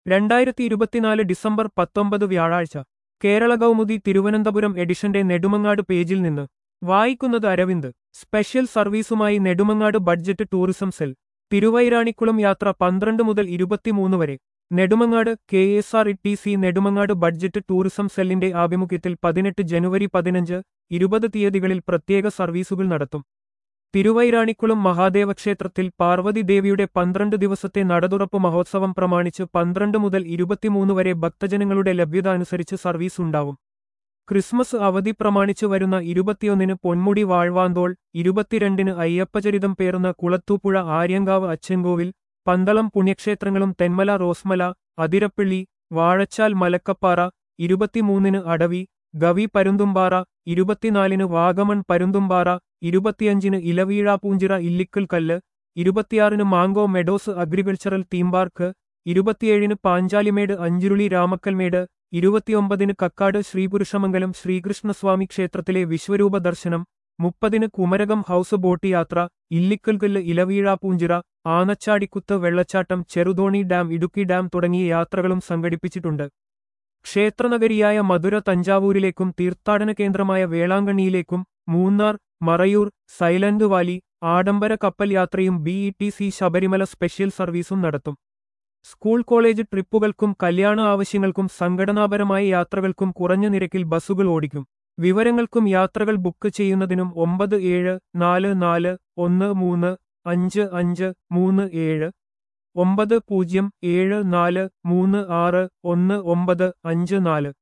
രണ്ടായിരത്തി ഇരുപത്തിനാല് ഡിസംബർ പത്തൊമ്പത് വ്യാഴാഴ്ച കേരള കൗമുദി തിരുവനന്തപുരം എഡിഷന്റെ നെടുമങ്ങാട് പേജിൽ നിന്ന് വായിക്കുന്നത് അരവിന്ദ് സ്പെഷ്യൽ സർവീസുമായി Nedumangad budget tourism cell Thiruvairanikkulam യാത്ര പന്ത്രണ്ട് മുതൽ ഇരുപത്തിമൂന്ന് വരെ Nedumangad K S R E T C Nedumangad budget tourism സെല്ലിന്റെ ആഭിമുഖ്യത്തിൽ പതിനെട്ട് ജനുവരി പതിനഞ്ച് ഇരുപത് തീയതികളിൽ പ്രത്യേക സർവീസുകൾ നടത്തും തിരുവൈരാണിക്കുളം മഹാദേവ ക്ഷേത്രത്തിൽ പാർവതി ദേവിയുടെ പന്ത്രണ്ട് ദിവസത്തെ നടതുറപ്പ് മഹോത്സവം പ്രമാണിച്ച് പന്ത്രണ്ട് മുതൽ ഇരുപത്തിമൂന്ന് വരെ ഭക്തജനങ്ങളുടെ ലഭ്യത അനുസരിച്ച് സർവീസ് ഉണ്ടാവും ക്രിസ്മസ് അവധി പ്രമാണിച്ച് വരുന്ന ഇരുപത്തിയൊന്നിന് പൊന്മുടി വാഴ്വാന്തോൾ ഇരുപത്തിരണ്ടിന് അയ്യപ്പചരിതം പേർന്ന കുളത്തൂപ്പുഴ ആര്യങ്കാവ് അച്ചൻകോവിൽ പന്തളം പുണ്യക്ഷേത്രങ്ങളും തെന്മല റോസ്മല അതിരപ്പള്ളി വാഴച്ചാൽ മലക്കപ്പാറ ഇരുപത്തിമൂന്നിന് അടവി ഗവി പരുന്തുംപാറ ഇരുപത്തിനാലിന് വാഗമൺ പരുന്തുംപാറ ഇരുപത്തിയഞ്ചിന് ഇലവീഴാപൂഞ്ചിറ ഇല്ലിക്കൽ കല്ല് ഇരുപത്തിയാറിന് mango meadows agricultural theme park ഇരുപത്തിയേഴിന് പാഞ്ചാലിമേട് അഞ്ചുരുളി രാമക്കൽമേട് ഇരുപത്തിയൊമ്പതിന് കക്കാട് ശ്രീപുരുഷമംഗലം ശ്രീകൃഷ്ണസ്വാമി ക്ഷേത്രത്തിലെ വിശ്വരൂപ ദർശനം മുപ്പതിന് കുമരകം ഹൌസ് ബോട്ട് യാത്ര ഇല്ലിക്കൽകല്ല് ഇലവീഴാപൂഞ്ചിറ ആനച്ചാടിക്കുത്ത് വെള്ളച്ചാട്ടം ചെറുതോണി ഡാം ഇടുക്കി ഡാം തുടങ്ങിയ യാത്രകളും സംഘടിപ്പിച്ചിട്ടുണ്ട് ക്ഷേത്രനഗരിയായ മധുര തഞ്ചാവൂരിലേക്കും തീർത്ഥാടന കേന്ദ്രമായ വേളാങ്കണ്ണിയിലേക്കും മൂന്നാർ മറയൂർ സൈലന്റ് വാലി ആഡംബര കപ്പൽ യാത്രയും B E T C Sabarimala special സർവീസും നടത്തും സ്കൂൾ കോളേജ് ട്രിപ്പുകൾക്കും കല്യാണ ആവശ്യങ്ങൾക്കും സംഘടനാപരമായ യാത്രകൾക്കും കുറഞ്ഞ നിരക്കിൽ ബസ്സുകൾ ഓടിക്കും വിവരങ്ങൾക്കും യാത്രകൾ ബുക്ക് ചെയ്യുന്നതിനും ഒമ്പത് ഏഴ് നാല് നാല് ഒന്ന് മൂന്ന് അഞ്ച് അഞ്ച് മൂന്ന് ഏഴ് ഒമ്പത് പൂജ്യം ഏഴ് നാല് മൂന്ന് ആറ് ഒന്ന് ഒമ്പത് അഞ്ച് നാല്